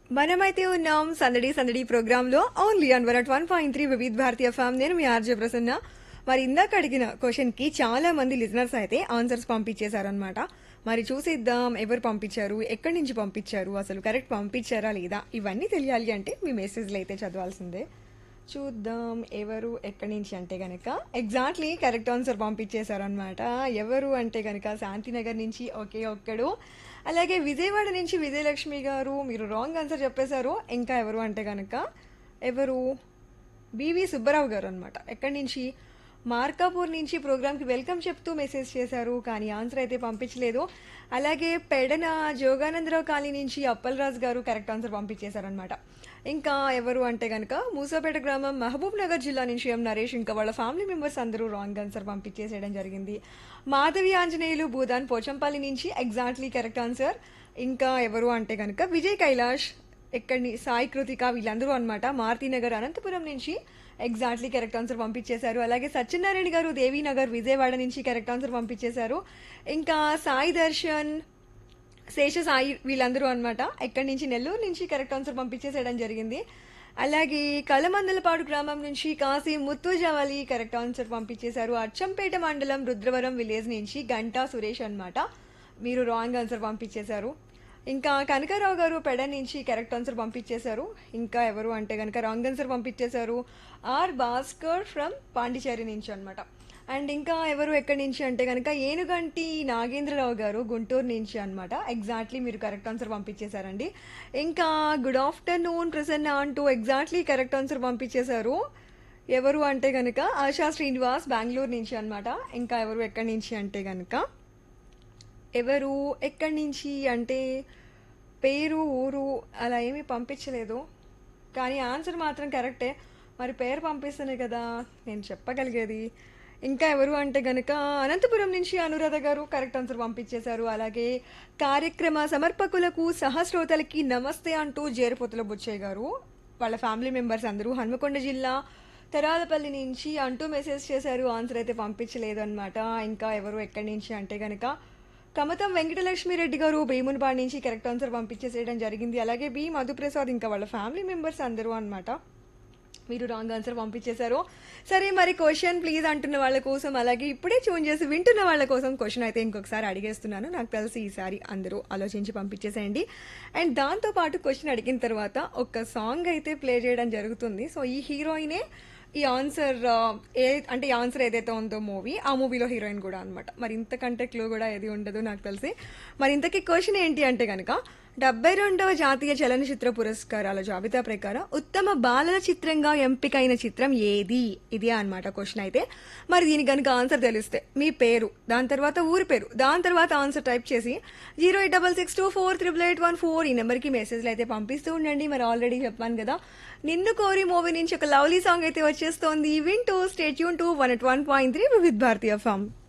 మనమైతే ఉన్నాం సందడి సందడి ప్రోగ్రామ్ లో only on one one point three Vividh Bharati FM నేను మీ ఆర్జే ప్రసన్న మరి ఇందాక అడిగిన క్వశ్చన్ కి చాలా మంది లిజనర్స్ అయితే ఆన్సర్స్ పంపించేశారనమాట మరి చూసిద్దాం ఎవరు పంపించారు ఎక్కడి నుంచి పంపించారు అసలు కరెక్ట్ పంపించారా లేదా ఇవన్నీ తెలియాలి అంటే మీ మెసేజ్లు అయితే చదవాల్సిందే చూద్దాం ఎవరు ఎక్కడి నుంచి అంటే గనక ఎగ్జాక్ట్లీ కరెక్ట్ ఆన్సర్ పంపించేశారనమాట ఎవరు అంటే గనక శాంతినగర్ నుంచి ఒకే ఒక్కడు అలాగే విజయవాడ నుంచి విజయలక్ష్మి గారు మీరు రాంగ్ ఆన్సర్ చెప్పేశారు ఇంకా ఎవరు అంటే గనక ఎవరు బివి సుబ్బారావు గారు అనమాట ఎక్కడి నుంచి మార్కాపూర్ నుంచి ప్రోగ్రామ్కి వెల్కమ్ చెప్తూ మెసేజ్ చేశారు కానీ ఆన్సర్ అయితే పంపించలేదు అలాగే పెడన జోగానందరావు కాలనీ నుంచి అప్పలరాజు గారు కరెక్ట్ ఆన్సర్ పంపించేశారనమాట ఇంకా ఎవరు అంటే కనుక మూసాపేట గ్రామం మహబూబ్ నగర్ జిల్లా నుంచి ఎం నరేష్ ఇంకా వాళ్ళ ఫ్యామిలీ మెంబర్స్ అందరూ రాంగ్ ఆన్సర్ పంపించేసేయడం జరిగింది మాధవి ఆంజనేయులు భూదాన్ పోచంపల్లి నుంచి ఎగ్జాక్ట్లీ కరెక్ట్ ఆన్సర్ ఇంకా ఎవరు అంటే కనుక విజయ్ కైలాష్ ఎక్కడి సాయి కృతిక వీళ్ళందరూ అనమాట మారుతినగర్ అనంతపురం నుంచి ఎగ్జాక్ట్లీ కరెక్ట్ ఆన్సర్ పంపించేశారు అలాగే సత్యనారాయణ గారు దేవీనగర్ విజయవాడ నుంచి కరెక్ట్ ఆన్సర్ పంపించేశారు ఇంకా సాయి దర్శన్ శేష సాయి వీళ్ళందరూ అనమాట ఎక్కడి నుంచి నెల్లూరు నుంచి కరెక్ట్ ఆన్సర్ పంపించేసేయడం జరిగింది అలాగే కలమందలపాడు గ్రామం నుంచి కాశీ ముత్తుజావలి కరెక్ట్ ఆన్సర్ పంపించేశారు అచ్చంపేట మండలం రుద్రవరం విలేజ్ నుంచి గంటా సురేష్ అన్నమాట మీరు రాంగ్ ఆన్సర్ పంపించేశారు ఇంకా కనకారావు గారు పెడ నుంచి కరెక్ట్ ఆన్సర్ పంపించేశారు ఇంకా ఎవరు అంటే కనుక రాంగ్ ఆన్సర్ పంపించేశారు ఆర్ భాస్కర్ ఫ్రమ్ పాండిచేరి నుంచి అన్నమాట అండ్ ఇంకా ఎవరు ఎక్కడి నుంచి అంటే కనుక ఏనుగంటి నాగేంద్రరావు గారు గుంటూరు నుంచి అన్నమాట ఎగ్జాక్ట్లీ మీరు కరెక్ట్ ఆన్సర్ పంపించేశారండి ఇంకా గుడ్ ఆఫ్టర్నూన్ ప్రసన్న అంటూ ఎగ్జాక్ట్లీ కరెక్ట్ ఆన్సర్ పంపించేశారు ఎవరు అంటే కనుక ఆశా శ్రీనివాస్ బెంగళూరు నుంచి అన్నమాట ఇంకా ఎవరు ఎక్కడి నుంచి అంటే కనుక ఎవరు ఎక్కడి నుంచి అంటే పేరు ఊరు అలా ఏమీ పంపించలేదు కానీ ఆన్సర్ మాత్రం కరెక్టే మరి పేరు పంపిస్తేనే కదా నేను చెప్పగలిగేది ఇంకా ఎవరు అంటే గనక అనంతపురం నుంచి అనురాధ గారు కరెక్ట్ ఆన్సర్ పంపించేశారు అలాగే కార్యక్రమ సమర్పకులకు సహస్రోతలకి నమస్తే అంటూ జేరుపోతుల బుచ్చయ్య గారు వాళ్ళ ఫ్యామిలీ మెంబర్స్ అందరూ హన్మకొండ జిల్లా తెరాలపల్లి నుంచి అంటూ మెసేజ్ చేశారు ఆన్సర్ అయితే పంపించలేదు అనమాట ఇంకా ఎవరు ఎక్కడి నుంచి అంటే గనక కమతం వెంకటలక్ష్మి రెడ్డి గారు భీమునిపాడు నుంచి కరెక్ట్ ఆన్సర్ పంపించేసేయడం జరిగింది అలాగే బి మధుప్రసాద్ ఇంకా వాళ్ళ ఫ్యామిలీ మెంబర్స్ అందరూ అన్నమాట మీరు రాంగ్ ఆన్సర్ పంపించేశారు సరే మరి క్వశ్చన్ ప్లీజ్ అంటున్న వాళ్ళ కోసం అలాగే ఇప్పుడే చూన్ చేసి వింటున్న వాళ్ళ కోసం క్వశ్చన్ అయితే ఇంకొకసారి అడిగేస్తున్నాను నాకు తెలిసి ఈసారి అందరూ ఆలోచించి పంపించేసేయండి అండ్ దాంతో పాటు క్వశ్చన్ అడిగిన తర్వాత ఒక సాంగ్ అయితే ప్లే చేయడం జరుగుతుంది సో ఈ హీరోయినే ఈ ఆన్సర్ ఏ అంటే ఈ ఆన్సర్ ఏదైతే ఉందో మూవీ ఆ మూవీలో హీరోయిన్ కూడా అనమాట మరి ఇంతకంటే క్లూ కూడా ఏది ఉండదు నాకు తెలిసి మరి ఇంతకీ క్వశ్చన్ ఏంటి అంటే కనుక డెబ్బై రెండవ జాతీయ చలనచిత్ర పురస్కారాల జాబితా ప్రకారం ఉత్తమ బాలల చిత్రంగా ఎంపికైన చిత్రం ఏది ఇదే అనమాట క్వశ్చన్ అయితే మరి దీనికి కనుక ఆన్సర్ తెలిస్తే మీ పేరు దాని తర్వాత ఊరి పేరు దాని తర్వాత ఆన్సర్ టైప్ చేసి zero eight double six two four triple eight one four ఈ నెంబర్కి మెసేజ్లు అయితే పంపిస్తూ ఉండండి మరి ఆల్రెడీ చెప్పాను కదా నిన్ను కోరి మూవీ నుంచి ఒక లవ్లీ సాంగ్ అయితే వచ్చేస్తోంది వింటూ stay tune to one at one point three with Bharati form